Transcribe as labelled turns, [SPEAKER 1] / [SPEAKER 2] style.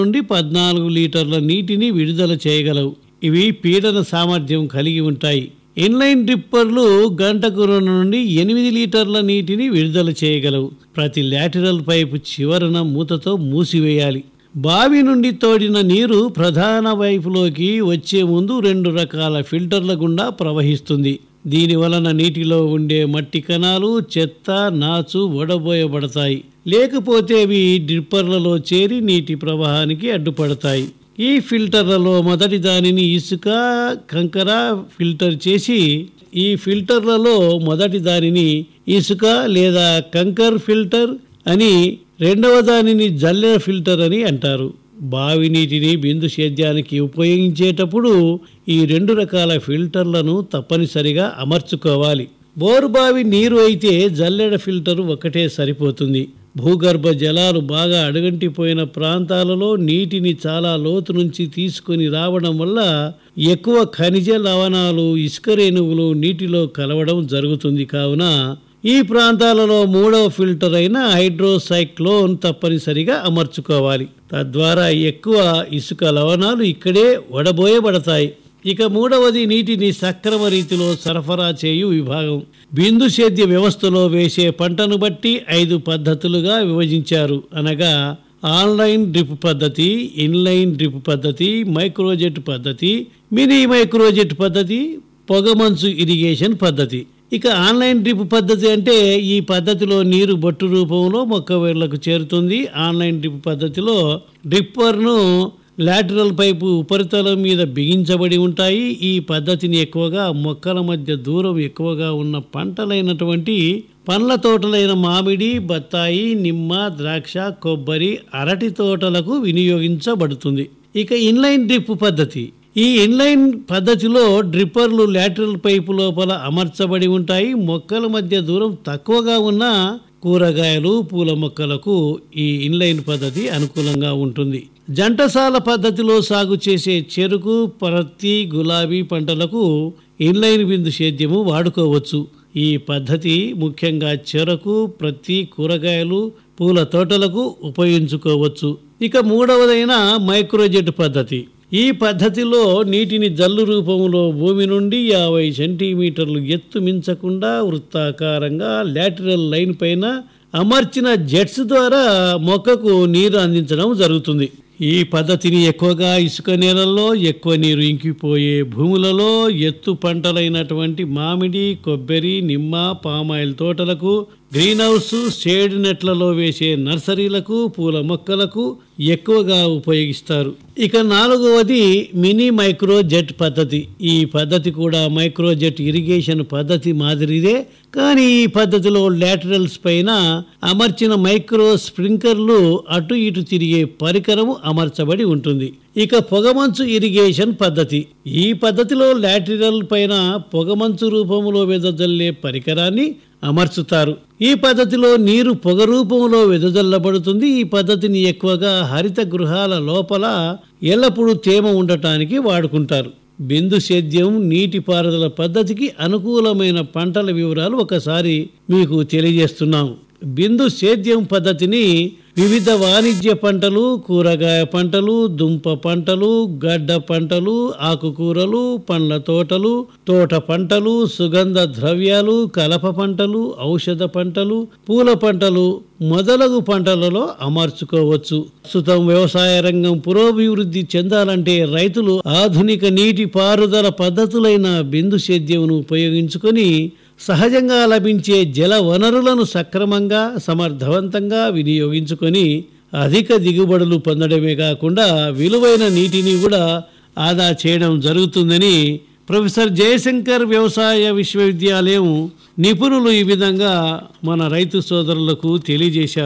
[SPEAKER 1] నుండి పద్నాలుగు లీటర్ల నీటిని విడుదల చేయగలవు ఇవి పీడన సామర్థ్యం కలిగి ఉంటాయి ఇన్లైన్ డ్రిప్పర్లు గంటకు రెండు నుండి ఎనిమిది లీటర్ల నీటిని విడుదల చేయగలవు ప్రతి లాటరల్ పైపు చివరన మూతతో మూసివేయాలి బావి నుండి తోడిన నీరు ప్రధాన వైపులోకి వచ్చే ముందు రెండు రకాల ఫిల్టర్ల గుండా ప్రవహిస్తుంది దీని వలన నీటిలో ఉండే మట్టి కణాలు చెత్త నాచు వడబోయబడతాయి లేకపోతే అవి డ్రిప్పర్లలో చేరి నీటి ప్రవాహానికి అడ్డుపడతాయి ఈ ఫిల్టర్లలో మొదటి దానిని ఇసుక కంకర ఫిల్టర్ చేసి ఈ ఫిల్టర్లలో మొదటి దానిని ఇసుక లేదా కంకర్ ఫిల్టర్ అని రెండవ దానిని జల్లెడ ఫిల్టర్ అని అంటారు బావి నీటిని బిందు సేద్యానికి ఉపయోగించేటప్పుడు ఈ రెండు రకాల ఫిల్టర్లను తప్పనిసరిగా అమర్చుకోవాలి బోరు బావి నీరు అయితే జల్లెడ ఫిల్టర్ ఒకటే సరిపోతుంది భూగర్భ జలాలు బాగా అడుగంటిపోయిన ప్రాంతాలలో నీటిని చాలా లోతు నుంచి తీసుకొని రావడం వల్ల ఎక్కువ ఖనిజ లవణాలు ఇసుక రేణువులు నీటిలో కలవడం జరుగుతుంది కావున ఈ ప్రాంతాలలో మూడవ ఫిల్టర్ అయిన హైడ్రోసైక్లోన్ తప్పనిసరిగా అమర్చుకోవాలి తద్వారా ఎక్కువ ఇసుక లవణాలు ఇక్కడే వడబోయబడతాయి ఇక మూడవది నీటిని సక్రమ రీతిలో సరఫరా చేయు విభాగం బిందు సేద్య వ్యవస్థలో వేసే పంటను బట్టి ఐదు పద్ధతులుగా విభజించారు అనగా ఆన్లైన్ డ్రిప్ పద్ధతి ఇన్లైన్ డ్రిప్ పద్ధతి మైక్రోజెట్ పద్ధతి మినీ మైక్రోజెట్ పద్ధతి పొగమంచు ఇరిగేషన్ పద్ధతి ఇక ఆన్లైన్ డ్రిప్ పద్ధతి అంటే ఈ పద్ధతిలో నీరు బొట్టు రూపంలో మొక్క వేర్లకు చేరుతుంది ఆన్లైన్ డ్రిప్ పద్ధతిలో డ్రిప్పర్ను లాటరల్ పైపు ఉపరితలం మీద బిగించబడి ఉంటాయి ఈ పద్ధతిని ఎక్కువగా మొక్కల మధ్య దూరం ఎక్కువగా ఉన్న పంటలైనటువంటి పండ్ల తోటలైన మామిడి బత్తాయి నిమ్మ ద్రాక్ష కొబ్బరి అరటి తోటలకు వినియోగించబడుతుంది ఇక ఇన్లైన్ డ్రిప్ పద్ధతి ఈ ఇన్లైన్ పద్ధతిలో డ్రిప్పర్లు లాటరల్ పైపు లోపల అమర్చబడి ఉంటాయి మొక్కల మధ్య దూరం తక్కువగా ఉన్న కూరగాయలు పూల మొక్కలకు ఈ ఇన్లైన్ పద్ధతి అనుకూలంగా ఉంటుంది జంటసాల పద్ధతిలో సాగు చేసే చెరుకు పరత్తి గులాబీ పంటలకు ఇన్లైన్ బిందు సేద్యము వాడుకోవచ్చు ఈ పద్ధతి ముఖ్యంగా చెరకు ప్రతి కూరగాయలు పూల తోటలకు ఉపయోగించుకోవచ్చు ఇక మూడవదైన మైక్రోజెట్ పద్ధతి ఈ పద్ధతిలో నీటిని జల్లు రూపంలో భూమి నుండి యాభై సెంటీమీటర్లు ఎత్తు మించకుండా వృత్తాకారంగా లాటరల్ లైన్ పైన అమర్చిన జెట్స్ ద్వారా మొక్కకు నీరు అందించడం జరుగుతుంది ఈ పద్ధతిని ఎక్కువగా ఇసుక నేలల్లో ఎక్కువ నీరు ఇంకిపోయే భూములలో ఎత్తు పంటలైనటువంటి మామిడి కొబ్బరి నిమ్మ పామాయిల్ తోటలకు గ్రీన్ హౌస్ షేడ్ నెట్లలో వేసే నర్సరీలకు పూల మొక్కలకు ఎక్కువగా ఉపయోగిస్తారు ఇక నాలుగవది మినీ మైక్రో జెట్ పద్ధతి ఈ పద్ధతి కూడా మైక్రో జెట్ ఇరిగేషన్ పద్ధతి మాదిరిదే కానీ ఈ పద్ధతిలో లాటరల్స్ పైన అమర్చిన మైక్రో స్ప్రింకర్లు అటు ఇటు తిరిగే పరికరము అమర్చబడి ఉంటుంది ఇక పొగమంచు ఇరిగేషన్ పద్ధతి ఈ పద్ధతిలో లాటరల్ పైన పొగమంచు రూపంలో వెదజల్లే పరికరాన్ని అమర్చుతారు ఈ పద్ధతిలో నీరు పొగ రూపంలో వెదజల్లబడుతుంది ఈ పద్ధతిని ఎక్కువగా హరిత గృహాల లోపల ఎల్లప్పుడూ తేమ ఉండటానికి వాడుకుంటారు బిందు సేద్యం నీటిపారుదల పద్ధతికి అనుకూలమైన పంటల వివరాలు ఒకసారి మీకు తెలియజేస్తున్నాము బిందు సేద్యం పద్ధతిని వివిధ వాణిజ్య పంటలు కూరగాయ పంటలు దుంప పంటలు గడ్డ పంటలు ఆకుకూరలు పండ్ల తోటలు తోట పంటలు సుగంధ ద్రవ్యాలు కలప పంటలు ఔషధ పంటలు పూల పంటలు మొదలగు పంటలలో అమర్చుకోవచ్చు ప్రస్తుతం వ్యవసాయ రంగం పురోభివృద్ధి చెందాలంటే రైతులు ఆధునిక నీటి పారుదల పద్ధతులైన బిందు సేద్యమును ఉపయోగించుకొని సహజంగా లభించే జల వనరులను సక్రమంగా సమర్థవంతంగా వినియోగించుకొని అధిక దిగుబడులు పొందడమే కాకుండా విలువైన నీటిని కూడా ఆదా చేయడం జరుగుతుందని ప్రొఫెసర్ జయశంకర్ వ్యవసాయ విశ్వవిద్యాలయం నిపుణులు ఈ విధంగా మన రైతు సోదరులకు తెలియజేశారు